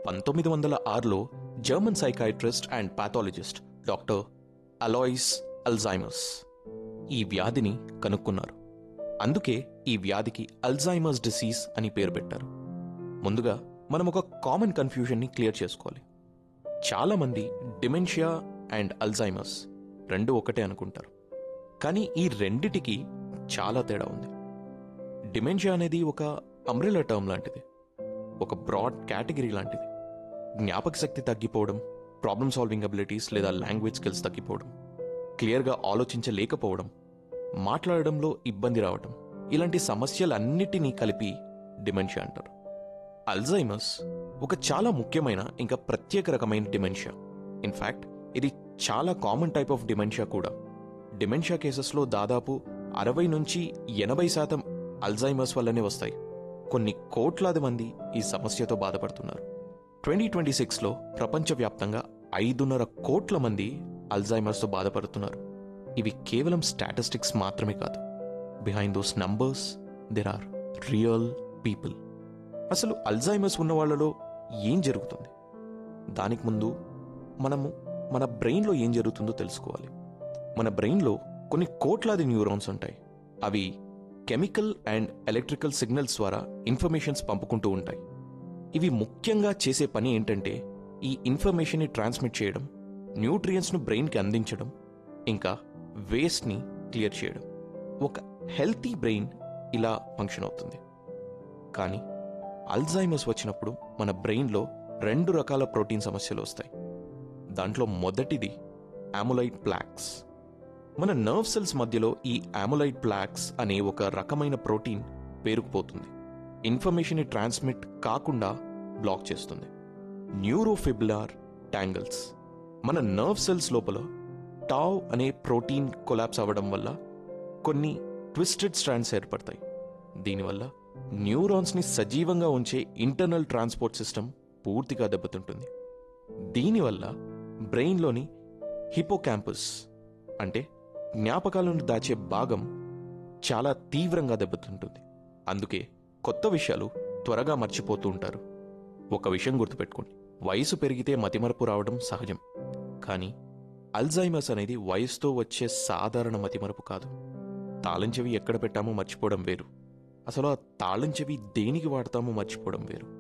పంతొమ్మిది వందల ఆరులో German psychiatrist and pathologist doctor Alois Alzheimer's ఈ వ్యాధిని కనుక్కున్నారు అందుకే ఈ వ్యాధికి అల్జైమర్స్ డిసీజ్ అని పేరు పెట్టారు ముందుగా మనం ఒక కామన్ కన్ఫ్యూజన్ని క్లియర్ చేసుకోవాలి చాలామంది డిమెన్షియా అండ్ అల్జైమర్స్ రెండు ఒకటే అనుకుంటారు కానీ ఈ రెండిటికి చాలా తేడా ఉంది డిమెన్షియా అనేది ఒక అంబ్రెలా టర్మ్ లాంటిది ఒక బ్రాడ్ కేటగిరీ లాంటిది జ్ఞాపక శక్తి తగ్గిపోవడం ప్రాబ్లమ్ సాల్వింగ్ అబిలిటీస్ లేదా లాంగ్వేజ్ స్కిల్స్ తగ్గిపోవడం క్లియర్గా ఆలోచించలేకపోవడం మాట్లాడడంలో ఇబ్బంది రావడం ఇలాంటి సమస్యలన్నిటినీ కలిపి డిమెన్షియా అంటారు అల్జైమర్స్ ఒక చాలా ముఖ్యమైన ఇంకా ప్రత్యేక రకమైన డిమెన్షియా ఇన్ఫ్యాక్ట్ ఇది చాలా కామన్ టైప్ ఆఫ్ డిమెన్షియా కూడా డిమెన్షియా కేసెస్లో దాదాపు అరవై నుంచి ఎనభై శాతం అల్జైమర్స్ వల్లనే వస్తాయి కొన్ని కోట్లాది మంది ఈ సమస్యతో బాధపడుతున్నారు ట్వంటీ ట్వంటీ సిక్స్లో ప్రపంచవ్యాప్తంగా ఐదున్నర కోట్ల మంది అల్జైమర్స్తో బాధపడుతున్నారు ఇవి కేవలం స్టాటిస్టిక్స్ మాత్రమే కాదు behind those numbers there are real people అసలు అల్జైమర్స్ ఉన్న వాళ్ళలో ఏం జరుగుతుంది దానికి ముందు మనము మన బ్రెయిన్లో ఏం జరుగుతుందో తెలుసుకోవాలి మన బ్రెయిన్లో కొన్ని కోట్లాది న్యూరాన్స్ ఉంటాయి అవి కెమికల్ అండ్ ఎలక్ట్రికల్ సిగ్నల్స్ ద్వారా ఇన్ఫర్మేషన్స్ పంపుకుంటూ ఉంటాయి ఇవి ముఖ్యంగా చేసే పని ఏంటంటే ఈ ఇన్ఫర్మేషన్ని ట్రాన్స్మిట్ చేయడం న్యూట్రియన్స్ను బ్రెయిన్కి అందించడం ఇంకా వేస్ట్ని క్లియర్ చేయడం ఒక హెల్తీ బ్రెయిన్ ఇలా ఫంక్షన్ అవుతుంది కానీ అల్జైమర్స్ వచ్చినప్పుడు మన బ్రెయిన్లో రెండు రకాల ప్రోటీన్ సమస్యలు వస్తాయి దాంట్లో మొదటిది ఆములైడ్ ప్లాక్స్ మన నర్వ్ సెల్స్ మధ్యలో ఈ ఆములైడ్ ప్లాక్స్ అనే ఒక రకమైన ప్రోటీన్ పేరుకుపోతుంది ఇన్ఫర్మేషన్ని ట్రాన్స్మిట్ కాకుండా బ్లాక్ చేస్తుంది న్యూరోఫిబులార్ ట్యాంగిల్స్ మన నర్వ్ సెల్స్ లోపల టావ్ అనే ప్రోటీన్ కొలాప్స్ అవ్వడం వల్ల కొన్ని ట్విస్టెడ్ స్ట్రాండ్స్ ఏర్పడతాయి దీనివల్ల న్యూరాన్స్ని సజీవంగా ఉంచే ఇంటర్నల్ ట్రాన్స్పోర్ట్ సిస్టమ్ పూర్తిగా దెబ్బతింటుంది దీనివల్ల బ్రెయిన్లోని హిపోక్యాంపస్ అంటే జ్ఞాపకాలను దాచే భాగం చాలా తీవ్రంగా దెబ్బతింటుంది అందుకే కొత్త విషయాలు త్వరగా మర్చిపోతూ ఉంటారు ఒక విషయం గుర్తుపెట్టుకోండి వయసు పెరిగితే మతిమరపు రావడం సహజం కానీ అల్జైమర్స్ అనేది వయసుతో వచ్చే సాధారణ మతిమరపు కాదు తాళం చెవి ఎక్కడ పెట్టామో మర్చిపోవడం వేరు అసలు ఆ తాళం చెవి దేనికి వాడతామో మర్చిపోవడం వేరు